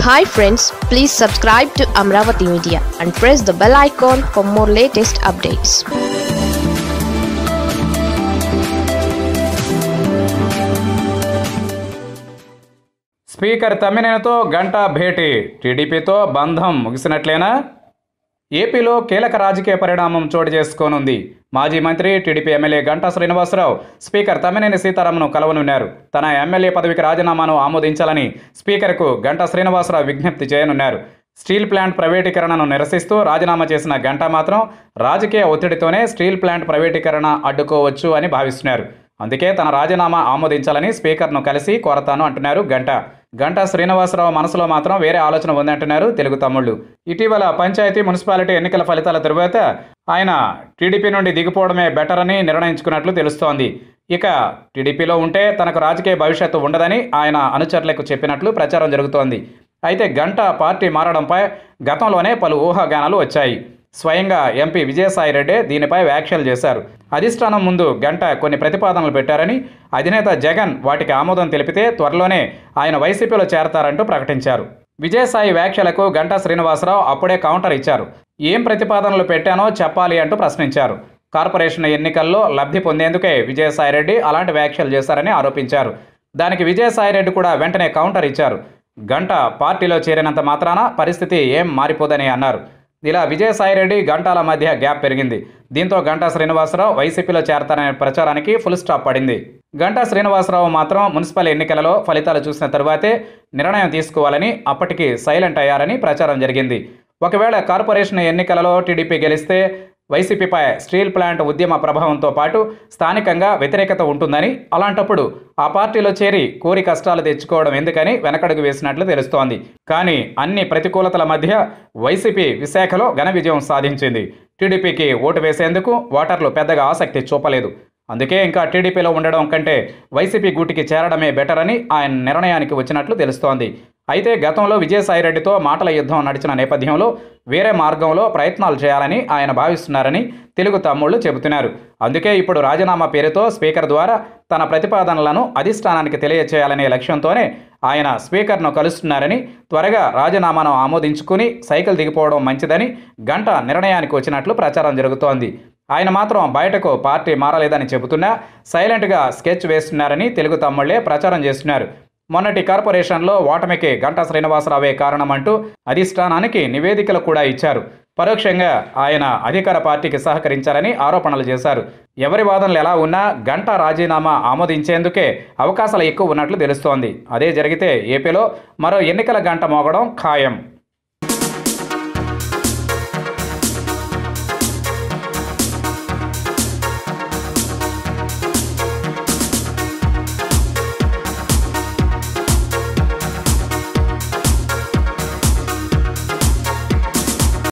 hi friends please subscribe to Amaravati media and press the bell icon for more latest updates speaker తమ్మినేనితో గంట భేటీ టీడీపీతో బంధం ముగిసినట్లేనా ఏపీలో కీలక రాజకీయ పరిణామం చోటు చేసుకోనుంది మాజీ మంత్రి TDP MLA Ganta Srinivasarao speaker Tammineni సీతారాంను కలవనున్నారు తన ఎమ్మెల్యే పదవికి రాజీనామాను ఆమోదించాలని స్పీకర్కు గంటా శ్రీనివాసరావు విజ్ఞప్తి చేయనున్నారు స్టీల్ ప్లాంట్ ప్రైవేటీకరణను నిరసిస్తూ రాజీనామా చేసిన గంటా మాత్రం రాజకీయ ఒత్తిడితోనే స్టీల్ ప్లాంట్ ప్రైవేటీకరణ అడ్డుకోవచ్చు అని భావిస్తున్నారు అందుకే తన రాజీనామా ఆమోదించాలని స్పీకర్ను కలిసి కోరతాను అంటున్నారు గంట గంటా శ్రీనివాసరావు మనసులో మాత్రం వేరే ఆలోచన ఉందంటున్నారు తెలుగు తమ్ముళ్ళు ఇటీవల పంచాయతీ మున్సిపాలిటీ ఎన్నికల ఫలితాల తరువాత ఆయన టీడీపీ నుండి దిగిపోవడమే బెటర్ అని నిర్ణయించుకున్నట్లు తెలుస్తోంది ఇక టీడీపీలో ఉంటే తనకు రాజకీయ భవిష్యత్తు ఉండదని ఆయన అనుచరులకు చెప్పినట్లు ప్రచారం జరుగుతోంది అయితే గంట పార్టీ మారడంపై గతంలోనే పలు ఊహాగానాలు వచ్చాయి స్వయంగా ఎంపీ విజయసాయిరెడ్డి దీనిపై వ్యాఖ్యలు చేశారు అధిష్టానం ముందు గంట కొన్ని ప్రతిపాదనలు పెట్టారని అధినేత జగన్ వాటికి ఆమోదం తెలిపితే త్వరలోనే ఆయన వైసీపీలో చేరతారంటూ ప్రకటించారు విజయసాయి వ్యాఖ్యలకు గంటా శ్రీనివాసరావు అప్పుడే కౌంటర్ ఇచ్చారు ఏం ప్రతిపాదనలు పెట్టానో చెప్పాలి అంటూ ప్రశ్నించారు కార్పొరేషన్ ఎన్నికల్లో లబ్ధి పొందేందుకే విజయసాయిరెడ్డి అలాంటి వ్యాఖ్యలు చేశారని ఆరోపించారు దానికి విజయసాయిరెడ్డి కూడా వెంటనే కౌంటర్ ఇచ్చారు గంట పార్టీలో చేరినంత మాత్రాన పరిస్థితి ఏం మారిపోదని అన్నారు ఇలా విజయసాయిరెడ్డి గంటాల మధ్య గ్యాప్ పెరిగింది దీంతో గంటా శ్రీనివాసరావు వైసీపీలో చేరతారనే ప్రచారానికి ఫుల్ స్టాప్ పడింది గంటా శ్రీనివాసరావు మాత్రం మున్సిపల్ ఎన్నికలలో ఫలితాలు చూసిన తరువాతే నిర్ణయం తీసుకోవాలని అప్పటికి సైలెంట్ అయ్యారని ప్రచారం జరిగింది ఒకవేళ కార్పొరేషన్ ఎన్నికలలో టీడీపీ గెలిస్తే వైసీపీపై స్టీల్ ప్లాంట్ ఉద్యమ ప్రభావంతో పాటు స్థానికంగా వ్యతిరేకత ఉంటుందని అలాంటప్పుడు ఆ పార్టీలో చేరి కోరి కష్టాలు తెచ్చుకోవడం ఎందుకని వెనకడుగు వేసినట్లు తెలుస్తోంది కానీ అన్ని ప్రతికూలతల మధ్య వైసీపీ విశాఖలో ఘన విజయం సాధించింది టీడీపీకి ఓటు వేసేందుకు ఓటర్లు పెద్దగా ఆసక్తి చూపలేదు అందుకే ఇంకా టీడీపీలో ఉండడం కంటే వైసీపీ గూటికి చేరడమే బెటర్ అని ఆయన నిర్ణయానికి వచ్చినట్లు తెలుస్తోంది అయితే గతంలో విజయసాయిరెడ్డితో మాటల యుద్ధం నడిచిన నేపథ్యంలో వేరే మార్గంలో ప్రయత్నాలు చేయాలని ఆయన భావిస్తున్నారని తెలుగు తమ్ముళ్ళు చెబుతున్నారు అందుకే ఇప్పుడు రాజీనామా పేరుతో స్పీకర్ ద్వారా తన ప్రతిపాదనలను అధిష్టానానికి తెలియచేయాలనే లక్ష్యంతోనే ఆయన స్పీకర్ను కలుస్తున్నారని త్వరగా రాజీనామాను ఆమోదించుకుని సైకిల్ దిగిపోవడం మంచిదని గంట నిర్ణయానికి వచ్చినట్లు ప్రచారం జరుగుతోంది ఆయన మాత్రం బయటకు పార్టీ మారలేదని చెబుతున్నా సైలెంట్గా స్కెచ్ వేస్తున్నారని తెలుగు తమ్ముళ్లే ప్రచారం చేస్తున్నారు మొన్నటి కార్పొరేషన్లో ఓటమికి గంటా శ్రీనివాసరావే కారణమంటూ అధిష్టానానికి నివేదికలు కూడా ఇచ్చారు పరోక్షంగా ఆయన అధికార పార్టీకి సహకరించారని ఆరోపణలు చేశారు ఎవరి వాదనలు ఎలా ఉన్నా గంటా రాజీనామా ఆమోదించేందుకే అవకాశాలు ఎక్కువ ఉన్నట్లు తెలుస్తోంది అదే జరిగితే ఏపీలో మరో ఎన్నికల గంట మోగడం ఖాయం